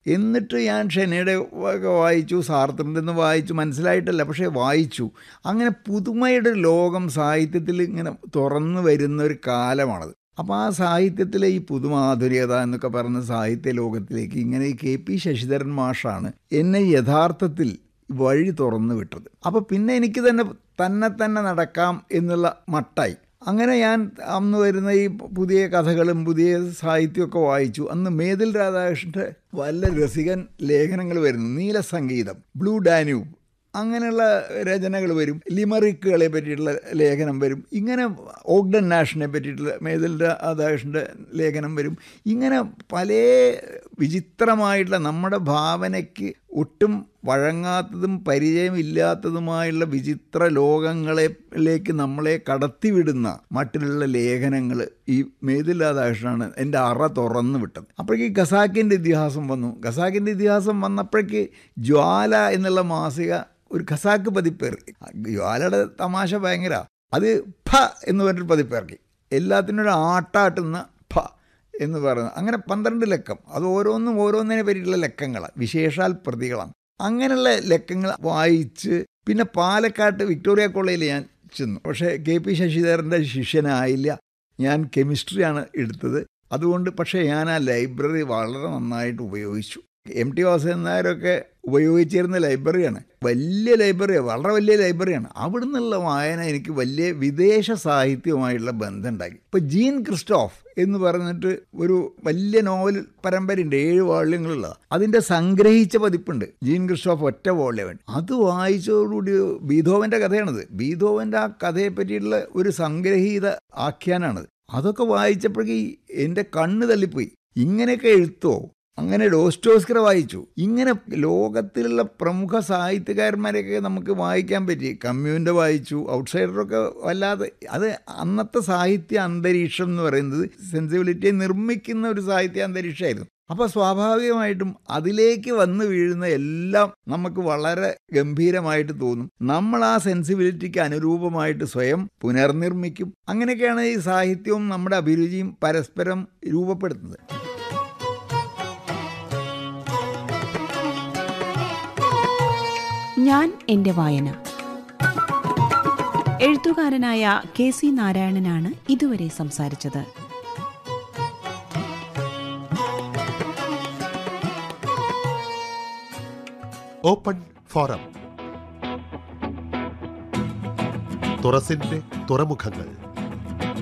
എന്നിട്ട് ഞാൻ ഷെനയുടെ ഒക്കെ വായിച്ചു സാർത്രൻ്റെ നിന്ന് വായിച്ചു മനസ്സിലായിട്ടല്ല പക്ഷേ വായിച്ചു അങ്ങനെ പുതുമയുടെ ലോകം സാഹിത്യത്തിൽ ഇങ്ങനെ തുറന്നു വരുന്ന ഒരു കാലമാണത് അപ്പോൾ ആ സാഹിത്യത്തിലെ ഈ പുതുമാധുര്യത എന്നൊക്കെ പറയുന്ന സാഹിത്യ ലോകത്തിലേക്ക് ഇങ്ങനെ ഈ കെ പി ശശിധരൻ മാഷാണ് എന്നെ യഥാർത്ഥത്തിൽ വഴി തുറന്നു വിട്ടത് അപ്പോൾ പിന്നെ എനിക്ക് തന്നെ തന്നെ തന്നെ നടക്കാം എന്നുള്ള മട്ടായി അങ്ങനെ ഞാൻ അന്ന് വരുന്ന ഈ പുതിയ കഥകളും പുതിയ സാഹിത്യമൊക്കെ വായിച്ചു അന്ന് മേതിൽ രാധാകൃഷ്ണൻ്റെ വല്ല രസികൻ ലേഖനങ്ങൾ വരുന്നു നീലസംഗീതം ബ്ലൂ ഡാന്യൂബ് അങ്ങനെയുള്ള രചനകൾ വരും ലിമറിക്കുകളെ പറ്റിയിട്ടുള്ള ലേഖനം വരും ഇങ്ങനെ ഓഗ്ഡൻ നാഷിനെ പറ്റിയിട്ടുള്ള മേതിൽ രാധാകൃഷ്ണൻ്റെ ലേഖനം വരും ഇങ്ങനെ പല വിചിത്രമായിട്ടുള്ള നമ്മുടെ ഭാവനയ്ക്ക് ഒട്ടും വഴങ്ങാത്തതും പരിചയമില്ലാത്തതുമായുള്ള വിചിത്ര ലോകങ്ങളിലേക്ക് നമ്മളെ കടത്തിവിടുന്ന മറ്റുള്ള ലേഖനങ്ങൾ ഈ മേതിൽ രാധാകൃഷ്ണനാണ് എൻ്റെ അറ തുറന്നു വിട്ടത് അപ്പോഴേക്ക് ഖസാക്കിൻ്റെ ഇതിഹാസം വന്നു ഖസാക്കിൻ്റെ ഇതിഹാസം വന്നപ്പോഴേക്ക് ജ്വാല എന്നുള്ള മാസിക ഒരു ഖസാക്ക് പതിപ്പിറക്കി ജ്വാലയുടെ തമാശ ഭയങ്കര അത് ഫ എന്ന് പറഞ്ഞൊരു പതിപ്പിറക്കി എല്ലാത്തിനും ഒരു ആട്ടാട്ടുന്ന ഫ എന്ന് പറയുന്നത് അങ്ങനെ പന്ത്രണ്ട് ലക്കം അത് ഓരോന്നും ഓരോന്നിനെ പറ്റിയിട്ടുള്ള ലക്കങ്ങളാണ് വിശേഷാൽ പ്രതികളാണ് അങ്ങനെയുള്ള ലക്കങ്ങൾ വായിച്ച് പിന്നെ പാലക്കാട്ട് വിക്ടോറിയ കോളേജിൽ ഞാൻ ചെന്നു പക്ഷേ കെ പി ശശിധരൻ്റെ ശിഷ്യനായില്ല ഞാൻ കെമിസ്ട്രിയാണ് എടുത്തത് അതുകൊണ്ട് പക്ഷേ ഞാൻ ആ ലൈബ്രറി വളരെ നന്നായിട്ട് ഉപയോഗിച്ചു എം ടി വാസുദേവൻ നായരൊക്കെ ഉപയോഗിച്ചിരുന്ന ലൈബ്രറിയാണ് വലിയ ലൈബ്രറിയാണ് വളരെ വലിയ ലൈബ്രറിയാണ് അവിടെ നിന്നുള്ള വായന എനിക്ക് വലിയ വിദേശ സാഹിത്യവുമായിട്ടുള്ള ബന്ധം ഉണ്ടാക്കി ഇപ്പോൾ ജീൻ ക്രിസ്റ്റോഫ് എന്ന് പറഞ്ഞിട്ട് ഒരു വലിയ നോവൽ പരമ്പരയുണ്ട് ഏഴ് വാള്യങ്ങളുള്ള അതിൻ്റെ സംഗ്രഹിച്ച പതിപ്പുണ്ട് ജീൻ ക്രിസ്റ്റോഫ് ഒറ്റ വോള്യം അത് വായിച്ചതോടുകൂടി ബീധോവൻ്റെ കഥയാണത് ബീധോവൻ്റെ ആ കഥയെ പറ്റിയിട്ടുള്ള ഒരു സംഗ്രഹീത ആഖ്യാനാണത് അതൊക്കെ വായിച്ചപ്പോഴേക്ക് എൻ്റെ കണ്ണ് തള്ളിപ്പോയി ഇങ്ങനെയൊക്കെ എഴുത്തോ അങ്ങനെ ഡോസ്റ്റോസ്കർ വായിച്ചു ഇങ്ങനെ ലോകത്തിലുള്ള പ്രമുഖ സാഹിത്യകാരന്മാരെയൊക്കെ നമുക്ക് വായിക്കാൻ പറ്റി കമ്മ്യൂൻ്റെ വായിച്ചു ഔട്ട്സൈഡറൊക്കെ വല്ലാതെ അത് അന്നത്തെ സാഹിത്യ അന്തരീക്ഷം എന്ന് പറയുന്നത് സെൻസിബിലിറ്റിയെ നിർമ്മിക്കുന്ന ഒരു സാഹിത്യ അന്തരീക്ഷമായിരുന്നു അപ്പോൾ സ്വാഭാവികമായിട്ടും അതിലേക്ക് വന്നു വീഴുന്ന എല്ലാം നമുക്ക് വളരെ ഗംഭീരമായിട്ട് തോന്നും നമ്മൾ ആ സെൻസിബിലിറ്റിക്ക് അനുരൂപമായിട്ട് സ്വയം പുനർനിർമ്മിക്കും അങ്ങനെയൊക്കെയാണ് ഈ സാഹിത്യവും നമ്മുടെ അഭിരുചിയും പരസ്പരം രൂപപ്പെടുത്തുന്നത് ഞാൻ എൻ്റെ വായന എഴുത്തുകാരനായ കെ സി നാരായണനാണ് ഇതുവരെ സംസാരിച്ചത് ഓപ്പൺ ഫോറം തുറസിന്റെ തുറമുഖങ്ങൾ